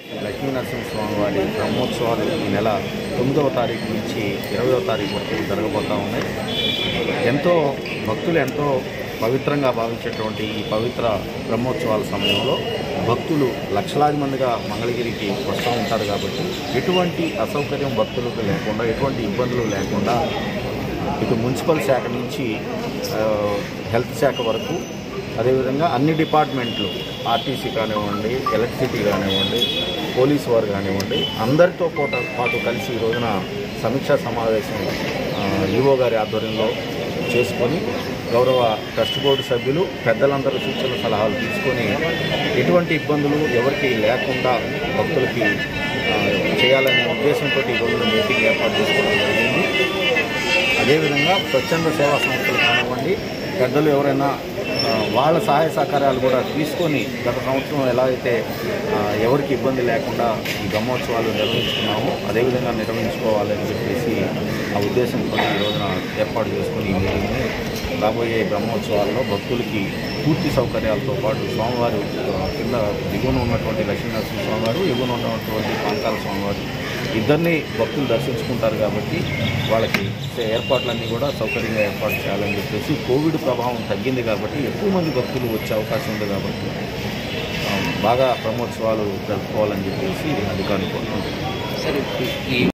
లక్ష్మీ నరసింహస్వామి వారి బ్రహ్మోత్సవాలు ఈ నెల తొమ్మిదవ తారీఖు నుంచి ఇరవయవ తారీఖు వరకు జరగబోతూ ఉన్నాయి ఎంతో భక్తులు ఎంతో పవిత్రంగా భావించేటువంటి ఈ పవిత్ర బ్రహ్మోత్సవాల సమయంలో భక్తులు లక్షలాది మందిగా మంగళగిరికి వస్తూ ఉంటారు కాబట్టి ఎటువంటి అసౌకర్యం భక్తులకు లేకుండా ఎటువంటి ఇబ్బందులు లేకుండా ఇటు మున్సిపల్ శాఖ నుంచి ఆ, హెల్త్ శాఖ వరకు అదేవిధంగా అన్ని డిపార్ట్మెంట్లు ఆర్టీసీ కానివ్వండి ఎలక్ట్రిసిటీ కానివ్వండి పోలీసు వారు కానివ్వండి అందరితో పాటు పాటు కలిసి ఈ రోజున సమీక్షా సమావేశం ఆ, ఈవో గారి ఆధ్వర్యంలో చేసుకొని గౌరవ ట్రస్ట్ బోర్డు సభ్యులు పెద్దలందరూ సూచనలు సలహాలు తీసుకొని ఎటువంటి ఇబ్బందులు ఎవరికి లేకుండా భక్తులకి ఆ, చేయాలనే ఉద్దేశంతో ఈ రోజున మీటింగ్ ఏర్పాటు చేసుకోవడం జరిగింది అదేవిధంగా స్వచ్ఛంద సేవా సంస్థలు కానివ్వండి పెద్దలు ఎవరైనా ఆ, వాళ్ళ సహాయ సహకారాలు కూడా తీసుకొని గత సంవత్సరం ఎలా అయితే ఆ, ఎవరికి ఇబ్బంది లేకుండా ఈ బ్రహ్మోత్సవాలు నిర్వహించుకున్నామో అదేవిధంగా నిర్వహించుకోవాలని చెప్పేసి ఆ ఉద్దేశంతో ఈ రోజున ఏర్పాటు చేసుకుని ఈ మీటింగ్ని రాబోయే బ్రహ్మోత్సవాల్లో భక్తులకి పూర్తి సౌకర్యాలతో పాటు స్వామివారు ఆ, కింద దిగువన ఉన్నటువంటి లక్ష్మీనరసింహ స్వామివారు ఎగువన ఉన్నటువంటి పాంకాల స్వామివారు ఇద్దరిని భక్తులు దర్శించుకుంటారు కాబట్టి వాళ్ళకి ఏర్పాట్లన్నీ కూడా సౌకర్యంగా ఏర్పాటు చేయాలని చెప్పేసి కోవిడ్ ప్రభావం తగ్గింది కాబట్టి ఎక్కువ మంది భక్తులు వచ్చే అవకాశం ఉంది కాబట్టి ఆ, బాగా బ్రహ్మోత్సవాలు జరుపుకోవాలని చెప్పేసి అధికారులు కోరుకుంటున్నారు సరే ఈ